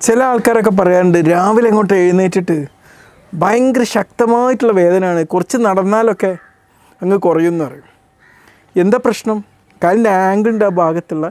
ചില ആൾക്കാരൊക്കെ പറയാറുണ്ട് രാവിലെ അങ്ങോട്ട് എഴുന്നേറ്റിട്ട് ഭയങ്കര ശക്തമായിട്ടുള്ള വേദനയാണ് കുറച്ച് നടന്നാലൊക്കെ അങ്ങ് കുറയുമെന്ന് പറയും എന്താ പ്രശ്നം കാലിൻ്റെ ആംഗിളിൻ്റെ ആ ഭാഗത്തുള്ള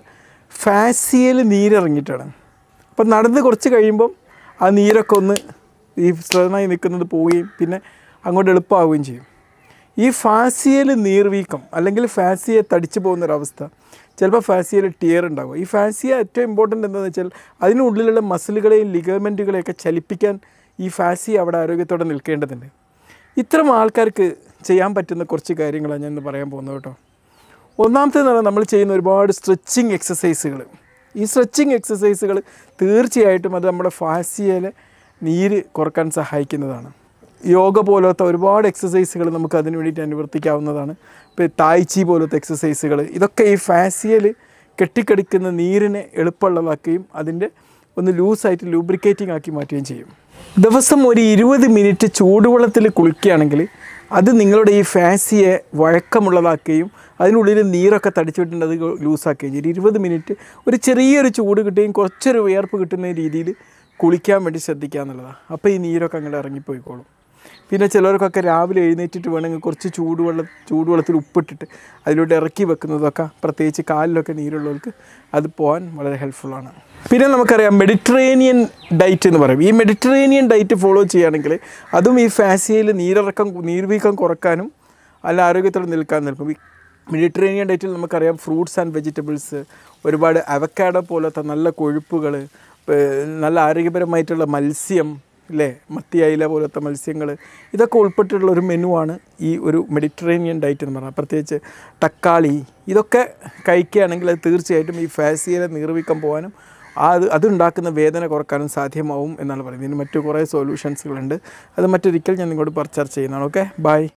ഫാസിയൽ നീരിറങ്ങിയിട്ടാണ് അപ്പം നടന്ന് കുറച്ച് കഴിയുമ്പം ആ നീരൊക്കെ ഒന്ന് ഈ സ്ഥിരമായി നിൽക്കുന്നത് പോവുകയും പിന്നെ അങ്ങോട്ട് എളുപ്പമാവുകയും ചെയ്യും ഈ ഫാസിയൽ നീർവീക്കം അല്ലെങ്കിൽ ഫാസിയെ തടിച്ചു പോകുന്നൊരവസ്ഥ ചിലപ്പോൾ ഫാസിയൽ ടിയർ ഉണ്ടാകും ഈ ഫാസിയ ഏറ്റവും ഇമ്പോർട്ടൻ്റ് എന്താണെന്ന് വെച്ചാൽ അതിനുള്ളിലുള്ള മസിലുകളെയും ലിഗമെൻറ്റുകളെയൊക്കെ ചലിപ്പിക്കാൻ ഈ ഫാസിയ അവിടെ ആരോഗ്യത്തോടെ നിൽക്കേണ്ടതുണ്ട് ഇത്തരം ആൾക്കാർക്ക് ചെയ്യാൻ പറ്റുന്ന കുറച്ച് കാര്യങ്ങളാണ് ഞാൻ ഇന്ന് പറയാൻ പോകുന്നത് കേട്ടോ ഒന്നാമത്തേന്ന് പറഞ്ഞാൽ നമ്മൾ ചെയ്യുന്ന ഒരുപാട് സ്ട്രെച്ചിങ് എക്സസൈസുകൾ ഈ സ്ട്രെച്ചിങ് എക്സസൈസുകൾ തീർച്ചയായിട്ടും അത് നമ്മുടെ ഫാസിയയിലെ നീര് കുറക്കാൻ സഹായിക്കുന്നതാണ് യോഗ പോലത്തെ ഒരുപാട് എക്സസൈസുകൾ നമുക്ക് അതിന് വേണ്ടിയിട്ട് അനുവർത്തിക്കാവുന്നതാണ് ഇപ്പോൾ തായ്ച്ചി പോലത്തെ എക്സസൈസുകൾ ഇതൊക്കെ ഈ ഫാസിയൽ കെട്ടിക്കടിക്കുന്ന നീരിനെ എളുപ്പമുള്ളതാക്കുകയും അതിൻ്റെ ഒന്ന് ലൂസായിട്ട് ലൂബ്രിക്കേറ്റിംഗ് ആക്കി മാറ്റുകയും ചെയ്യും ദിവസം ഒരു ഇരുപത് മിനിറ്റ് ചൂടുവെള്ളത്തിൽ കുളിക്കുകയാണെങ്കിൽ അത് നിങ്ങളുടെ ഈ ഫാസിയെ വഴക്കമുള്ളതാക്കുകയും അതിനുള്ളിൽ നീരൊക്കെ തടിച്ചിട്ടുണ്ട് അത് ലൂസാക്കുകയും ചെയ്യും ഇരുപത് മിനിറ്റ് ഒരു ചെറിയൊരു ചൂട് കിട്ടുകയും കുറച്ചൊരു വിയർപ്പ് കിട്ടുന്ന രീതിയിൽ കുളിക്കാൻ വേണ്ടി ശ്രദ്ധിക്കുക എന്നുള്ളതാണ് അപ്പോൾ ഈ നീരൊക്കെ അങ്ങോട്ട് ഇറങ്ങിപ്പോയിക്കോളും പിന്നെ ചിലർക്കൊക്കെ രാവിലെ എഴുന്നേറ്റിട്ട് വേണമെങ്കിൽ കുറച്ച് ചൂടുവെള്ളം ചൂടുവെള്ളത്തിൽ ഉപ്പിട്ടിട്ട് അതിലൂടെ ഇറക്കി വെക്കുന്നതൊക്കെ പ്രത്യേകിച്ച് കാലിലൊക്കെ നീരുള്ളവർക്ക് അത് പോകാൻ വളരെ ഹെൽപ്ഫുള്ളാണ് പിന്നെ നമുക്കറിയാം മെഡിറ്ററേനിയൻ ഡയറ്റ് എന്ന് പറയും ഈ മെഡിറ്ററേനിയൻ ഡയറ്റ് ഫോളോ ചെയ്യുകയാണെങ്കിൽ അതും ഈ ഫാസിയയിൽ നീരിറക്കം നീർവീക്കം കുറക്കാനും നല്ല ആരോഗ്യത്തോടെ നിൽക്കാൻ നിൽക്കും ഈ മെഡിറ്ററേനിയൻ ഡയറ്റിൽ നമുക്കറിയാം ഫ്രൂട്ട്സ് ആൻഡ് വെജിറ്റബിൾസ് ഒരുപാട് അവക്കാഡോ പോലത്തെ നല്ല കൊഴുപ്പുകൾ നല്ല ആരോഗ്യപരമായിട്ടുള്ള മത്സ്യം അല്ലേ മത്തി അയില പോലത്തെ മത്സ്യങ്ങൾ ഇതൊക്കെ ഉൾപ്പെട്ടിട്ടുള്ള ഒരു മെനുവാണ് ഈ ഒരു മെഡിറ്ററേനിയൻ ഡയറ്റ് എന്ന് പറഞ്ഞാൽ പ്രത്യേകിച്ച് തക്കാളി ഇതൊക്കെ കഴിക്കുകയാണെങ്കിൽ അത് തീർച്ചയായിട്ടും ഈ ഫാസിയലെ നീർവീക്കം പോകാനും ആ അത് അതുണ്ടാക്കുന്ന വേദന കുറക്കാനും സാധ്യമാവും എന്നാണ് പറയുന്നത് ഇതിന് മറ്റു കുറേ സൊല്യൂഷൻസുകളുണ്ട് അത് മറ്റൊരിക്കൽ ഞാൻ നിങ്ങളോട് ചർച്ച ചെയ്യുന്നതാണ് ഓക്കെ ബൈ